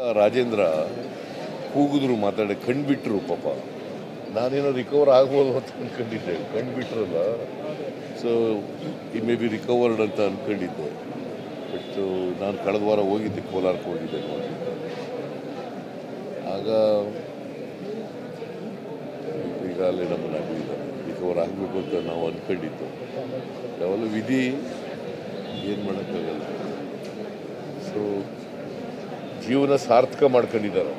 ರಾಜೇಂದ್ರ ಕೂಗಿದ್ರು ಮಾತಾಡಿ ಕಣ್ಬಿಟ್ರು ಪಾಪ ನಾನೇನೋ ರಿಕವರ್ ಆಗ್ಬೋದು ಅಂತ ಅನ್ಕೊಂಡಿದ್ದೆ ಕಣ್ಬಿಟ್ರಲ್ಲ ಸೊ ಈ ಮೇ ಬಿ ರಿಕವರ್ಡ್ ಅಂತ ಅನ್ಕೊಂಡಿದ್ದೆ ಬಟ್ ನಾನು ಕಳೆದ ವಾರ ಹೋಗಿದ್ದೆ ಕೋಲಾರಕ್ಕೆ ಹೋಗಿದ್ದೆ ನೋಡ್ಲಿಕ್ಕೆ. ಆಗ ಈಗ ಅಲ್ಲಿ ನಮ್ಮನ್ನ ಆಗಿದ್ದಾರೆ ರಿಕವರ್ ಆಗಬೇಕು ಅಂತ ನಾವು ಅಂದ್ಕೊಂಡಿದ್ದು ಯಾವಾಗಲೂ ವಿಧಿ ಏನು ಮಾಡೋಕ್ಕಾಗಲ್ಲ ಸೊ ಜೀವನ ಸಾರ್ಥಕ ಮಾಡ್ಕೊಂಡಿದ್ದಾರೆ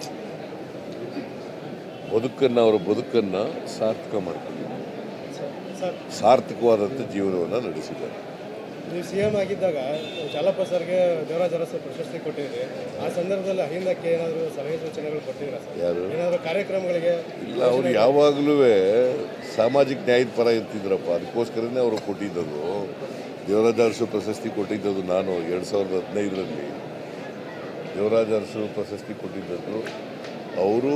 ಬದುಕನ್ನು ಅವರ ಬದುಕನ್ನು ಸಾರ್ಥಕ ಮಾಡ್ಕೊಂಡಿದ್ದಾರೆ ಸರ್ ಸಾರ್ಥಕವಾದಂಥ ಜೀವನವನ್ನು ನಡೆಸಿದ್ದಾರೆ ನೀವು ಸಿ ಎಂ ಆಗಿದ್ದಾಗ ಚಾಲಪ್ಪ ಸರ್ಗೆ ದೇವರಾಜ ಅರಸು ಪ್ರಶಸ್ತಿ ಕೊಟ್ಟಿದ್ರಿ ಆ ಸಂದರ್ಭದಲ್ಲಿ ಅಹಿಂದಕ್ಕೆ ಏನಾದರೂ ಸಲಹೆ ಸೂಚನೆಗಳು ಕೊಟ್ಟಿದ್ದೀರಾ ಸರ್ ಯಾರು ಏನಾದರೂ ಕಾರ್ಯಕ್ರಮಗಳಿಗೆ ಇಲ್ಲ ಅವ್ರು ಯಾವಾಗಲೂ ಸಾಮಾಜಿಕ ನ್ಯಾಯದ ಪರ ಇರ್ತಿದ್ರಪ್ಪ ಅದಕ್ಕೋಸ್ಕರನೇ ಅವರು ಕೊಟ್ಟಿದ್ದದು ದೇವರಾಜ ಅರಸು ಪ್ರಶಸ್ತಿ ಕೊಟ್ಟಿದ್ದದು ನಾನು ಎರಡು ಸಾವಿರದ ಹದಿನೈದರಲ್ಲಿ ದೇವರಾಜ ಅರಸು ಪ್ರಶಸ್ತಿ ಕೊಟ್ಟಿದ್ದದ್ದು ಅವರು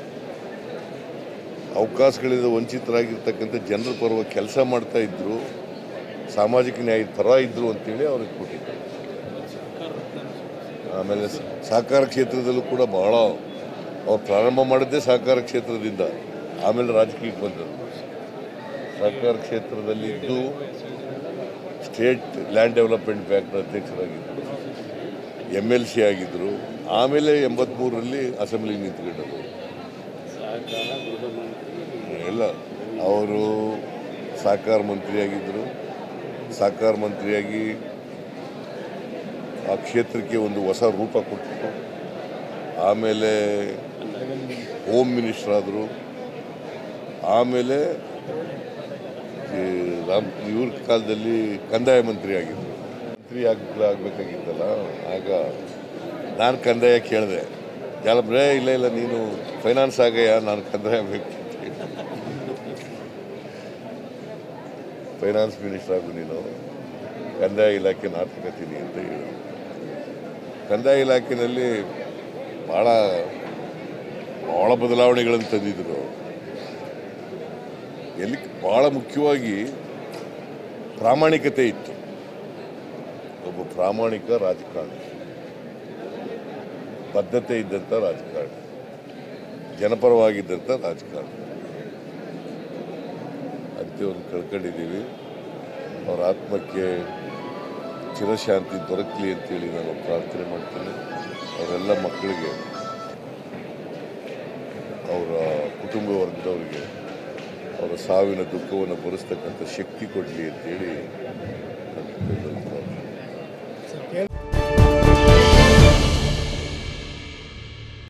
ಅವಕಾಶಗಳಿಂದ ವಂಚಿತರಾಗಿರ್ತಕ್ಕಂಥ ಜನರ ಪರವಾಗಿ ಕೆಲಸ ಮಾಡ್ತಾ ಇದ್ರು ಸಾಮಾಜಿಕ ನ್ಯಾಯದ ಪರ ಇದ್ರು ಅಂತೇಳಿ ಅವ್ರಿಗೆ ಕೊಟ್ಟಿದ್ದು ಆಮೇಲೆ ಸ- ಸಹಕಾರ ಕ್ಷೇತ್ರದಲ್ಲೂ ಕೂಡ ಬಹಳ ಅವ್ರು ಪ್ರಾರಂಭ ಮಾಡಿದ್ದೇ ಸಹಕಾರ ಕ್ಷೇತ್ರದಿಂದ ಆಮೇಲೆ ರಾಜಕೀಯಕ್ಕೆ ಬಂದರು ಸಹಕಾರ ಕ್ಷೇತ್ರದಲ್ಲಿ ಇದ್ದು ಸ್ಟೇಟ್ ಲ್ಯಾಂಡ್ ಡೆವಲಪ್ಮೆಂಟ್ ಬ್ಯಾಂಕ್ನ ಅಧ್ಯಕ್ಷರಾಗಿದ್ದರು ಎಮ್ ಎಲ್ ಸಿ ಆಗಿದ್ದರು ಆಮೇಲೆ ಎಂಬತ್ಮೂರರಲ್ಲಿ ಅಸೆಂಬ್ಲಿಗೆ ನಿಂತ್ಕೊಂಡರು ಎಲ್ಲ ಅವರು ಸಹಕಾರ ಮಂತ್ರಿಯಾಗಿದ್ದರು ಸಹಕಾರ ಮಂತ್ರಿಯಾಗಿ ಆ ಕ್ಷೇತ್ರಕ್ಕೆ ಒಂದು ಹೊಸ ರೂಪ ಕೊಟ್ಟರು ಆಮೇಲೆ ಹೋಮ್ ಮಿನಿಸ್ಟರ್ ಆದರು ಆಮೇಲೆ ಈ ರಾಮ್ ಇವ್ರ ಕಾಲದಲ್ಲಿ ಕಂದಾಯ ಮಂತ್ರಿ ಆಗಿದ್ದರು ಮಂತ್ರಿ ಆಗ ಆಗಬೇಕಾಗಿತ್ತಲ್ಲ ಆಗ ನಾನು ಕಂದಾಯ ಕೇಳಿದೆ ಜಾಲಬ್ರೇ ಇಲ್ಲ ಇಲ್ಲ ನೀನು ಫೈನಾನ್ಸ್ ಆಗಯ್ಯ ನಾನು ಕಂದಾಯ ಬೇಕು ಅಂತ ಹೇಳಿ. ಫೈನಾನ್ಸ್ ಮಿನಿಸ್ಟರ್ ಆಗು ನೀನು ಕಂದಾಯ ಇಲಾಖೆ ನಾಟಕತೀನಿ ಅಂತ ಹೇಳಿ ಕಂದಾಯ ಇಲಾಖೆಯಲ್ಲಿ ಭಾಳ ಭಾಳ ಬದಲಾವಣೆಗಳನ್ನು ತಂದಿದ್ರು ಎಲ್ಲಿ ಭಾಳ ಮುಖ್ಯವಾಗಿ ಪ್ರಾಮಾಣಿಕತೆ ಇತ್ತು ಒಬ್ಬ ಪ್ರಾಮಾಣಿಕ ರಾಜಕಾರಣಿ ಬದ್ಧತೆ ಇದ್ದಂಥ ರಾಜಕಾರಣಿ ಜನಪರವಾಗಿದ್ದಂಥ ರಾಜಕಾರಣಿ ಅಂತ್ಯವನ್ನು ಕಳ್ಕೊಂಡಿದ್ದೀವಿ ಅವರ ಆತ್ಮಕ್ಕೆ ಚಿರಶಾಂತಿ ದೊರಕಲಿ ಅಂತೇಳಿ ನಾನು ಪ್ರಾರ್ಥನೆ ಮಾಡ್ತೀನಿ ಅವರೆಲ್ಲ ಮಕ್ಕಳಿಗೆ ಅವರ ಕುಟುಂಬ ವರ್ಗದವರಿಗೆ ಅವರ ಸಾವಿನ ದುಃಖವನ್ನು ಭರಿಸ್ತಕ್ಕಂಥ ಶಕ್ತಿ ಕೊಡಲಿ ಅಂತೇಳಿ